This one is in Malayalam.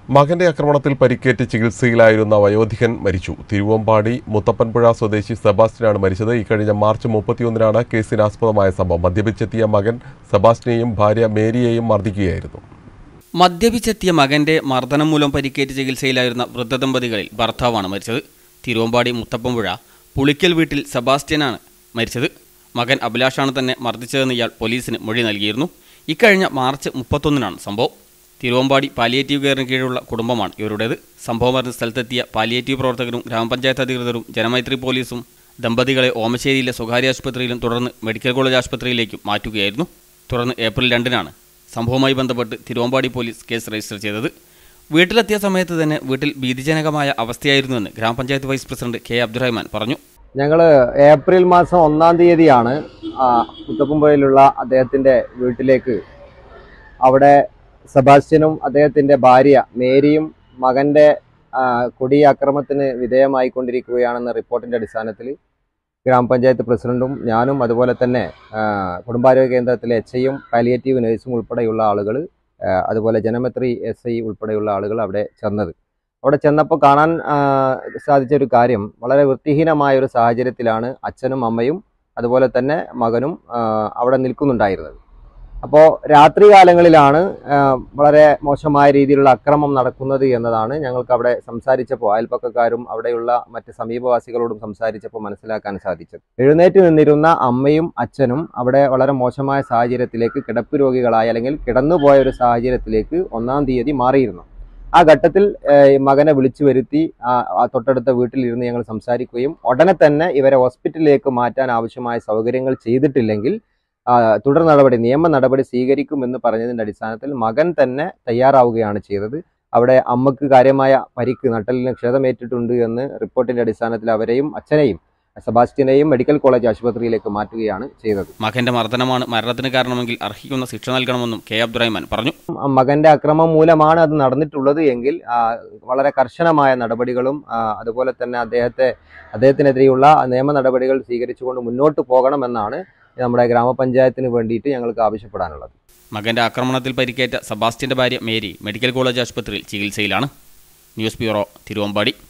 മകന്റെ ആക്രമണത്തിൽ പരിക്കേറ്റ് ചികിത്സയിലായിരുന്ന വയോധികൻ മരിച്ചു തിരുവമ്പാടി മുത്തപ്പൻപുഴ സ്വദേശി സെബാസ്റ്റ്യനാണ് മരിച്ചത് ഇക്കഴിഞ്ഞ മാർച്ച് മുപ്പത്തിയൊന്നിനാണ് കേസിനാസ്പദമായ സംഭവം മദ്യപിച്ചെത്തിയ മകൻ സെബാസ്റ്റ്യനെയും ഭാര്യ മേരിയെയും മർദ്ദിക്കുകയായിരുന്നു മദ്യപിച്ചെത്തിയ മകന്റെ മർദ്ദനം മൂലം പരിക്കേറ്റ് ചികിത്സയിലായിരുന്ന വൃദ്ധദമ്പതികളിൽ ഭർത്താവാണ് മരിച്ചത് തിരുവമ്പാടി മുത്തപ്പമ്പുഴ പുളിക്കൽ വീട്ടിൽ സെബാസ്റ്റ്യനാണ് മരിച്ചത് മകൻ അഭിലാഷാണ് തന്നെ മർദ്ദിച്ചതെന്ന് ഇയാൾ പോലീസിന് മൊഴി നൽകിയിരുന്നു ഇക്കഴിഞ്ഞ മാർച്ച് മുപ്പത്തൊന്നിനാണ് സംഭവം തിരുവമ്പാടി പാലിയേറ്റീവ് കെയറിന് കീഴിലുള്ള കുടുംബമാണ് ഇവരുടേത് സംഭവം അറിഞ്ഞ് സ്ഥലത്തെത്തിയ പാലിയേറ്റീവ് പ്രവർത്തകരും ഗ്രാമപഞ്ചായത്ത് അധികൃതരും ജനമൈത്രി പോലീസും ദമ്പതികളെ ഓമശ്ശേരിയിലെ സ്വകാര്യ ആശുപത്രിയിലും തുടർന്ന് മെഡിക്കൽ കോളേജ് ആശുപത്രിയിലേക്കും മാറ്റുകയായിരുന്നു തുടർന്ന് ഏപ്രിൽ രണ്ടിനാണ് സംഭവവുമായി ബന്ധപ്പെട്ട് തിരുവമ്പാടി പോലീസ് കേസ് രജിസ്റ്റർ ചെയ്തത് വീട്ടിലെത്തിയ സമയത്ത് തന്നെ വീട്ടിൽ ഭീതിജനകമായ അവസ്ഥയായിരുന്നുവെന്ന് ഗ്രാമപഞ്ചായത്ത് വൈസ് പ്രസിഡന്റ് കെ അബ്ദുറഹ്മാൻ പറഞ്ഞു ഞങ്ങൾ ഏപ്രിൽ മാസം ഒന്നാം തീയതിയാണ് ആ, മുത്തപ്പുമ്പയിലുള്ള അദ്ദേഹത്തിൻ്റെ വീട്ടിലേക്ക് അവിടെ സെബാസ്റ്റ്യനും അദ്ദേഹത്തിൻ്റെ ഭാര്യ മേരിയും മകൻ്റെ ആ, കൊടിയ അക്രമത്തിന് വിധേയമായിക്കൊണ്ടിരിക്കുകയാണെന്ന റിപ്പോർട്ടിൻ്റെ അടിസ്ഥാനത്തിൽ ഗ്രാമപഞ്ചായത്ത് പ്രസിഡന്റും ഞാനും അതുപോലെ തന്നെ ആ, കുടുംബാരോഗ്യ കേന്ദ്രത്തിലെ എച്ച് ഐയും പാലിയേറ്റീവ് നഴ്സും ഉൾപ്പെടെയുള്ള ആളുകൾ അതുപോലെ ജനമെത്രി എസ് ഐ ഉൾപ്പെടെയുള്ള ആളുകൾ അവിടെ ചെന്നത് അവിടെ ചെന്നപ്പോൾ കാണാൻ ആ, സാധിച്ച ഒരു കാര്യം വളരെ വൃത്തിഹീനമായ ഒരു സാഹചര്യത്തിലാണ് അച്ഛനും അമ്മയും അതുപോലെ തന്നെ മകനും ആ, അവിടെ നിൽക്കുന്നുണ്ടായിരുന്നത് അപ്പോൾ രാത്രി കാലങ്ങളിലാണ് ആ, വളരെ മോശമായ രീതിയിലുള്ള അക്രമം നടക്കുന്നത് എന്നതാണ് ഞങ്ങൾക്ക് അവിടെ സംസാരിച്ചപ്പോൾ അയൽപ്പക്കക്കാരും അവിടെയുള്ള മറ്റ് സമീപവാസികളോടും സംസാരിച്ചപ്പോൾ മനസ്സിലാക്കാൻ സാധിച്ചത് എഴുന്നേറ്റ് നിന്നിരുന്ന അമ്മയും അച്ഛനും അവിടെ വളരെ മോശമായ സാഹചര്യത്തിലേക്ക് കിടപ്പ് രോഗികളായ അല്ലെങ്കിൽ കിടന്നുപോയ ഒരു സാഹചര്യത്തിലേക്ക് ഒന്നാം തീയതി മാറിയിരുന്നു ആ ഘട്ടത്തിൽ ഏഹ്, ഈ മകനെ വിളിച്ചു വരുത്തി ആ ആ തൊട്ടടുത്ത വീട്ടിലിരുന്ന് ഞങ്ങൾ സംസാരിക്കുകയും ഉടനെ തന്നെ ഇവരെ ഹോസ്പിറ്റലിലേക്ക് മാറ്റാൻ ആവശ്യമായ സൗകര്യങ്ങൾ ചെയ്തിട്ടില്ലെങ്കിൽ ആ, തുടർ നടപടി നിയമ നടപടി സ്വീകരിക്കുമെന്ന് പറഞ്ഞതിന്റെ അടിസ്ഥാനത്തിൽ മകൻ തന്നെ തയ്യാറാവുകയാണ് ചെയ്തത് അവിടെ അമ്മക്ക് കാര്യമായ പരിക്ക് നട്ടലിന് ക്ഷതമേറ്റിട്ടുണ്ട് എന്ന് റിപ്പോർട്ടിന്റെ അടിസ്ഥാനത്തിൽ അവരെയും അച്ഛനെയും സെബാസ്റ്റ്യനെയും മെഡിക്കൽ കോളേജ് ആശുപത്രിയിലേക്ക് മാറ്റുകയാണ് ചെയ്തത് മകന്റെ മർദ്ദനമാണ് മരണത്തിന് കാരണമെങ്കിൽ അർഹിക്കുന്ന ശിക്ഷ നൽകണമെന്നും കെ അബ്ദുറഹ്മാൻ പറഞ്ഞു മകന്റെ അക്രമം മൂലമാണ് അത് നടന്നിട്ടുള്ളത് എങ്കിൽ ആ, വളരെ കർശനമായ നടപടികളും ആ, അതുപോലെ തന്നെ അദ്ദേഹത്തെ അദ്ദേഹത്തിനെതിരെയുള്ള നിയമ നടപടികൾ സ്വീകരിച്ചുകൊണ്ട് മുന്നോട്ട് പോകണമെന്നാണ് നമ്മുടെ ഗ്രാമപഞ്ചായത്തിന് വേണ്ടിയിട്ട് ഞങ്ങൾക്ക് ആവശ്യപ്പെടാനുള്ളത് മകന്റെ ആക്രമണത്തിൽ പരിക്കേറ്റ സെബാസ്റ്റ്യന്റെ ഭാര്യ മേരി മെഡിക്കൽ കോളേജ് ആശുപത്രിയിൽ ചികിത്സയിലാണ് ന്യൂസ് ബ്യൂറോ തിരുവമ്പാടി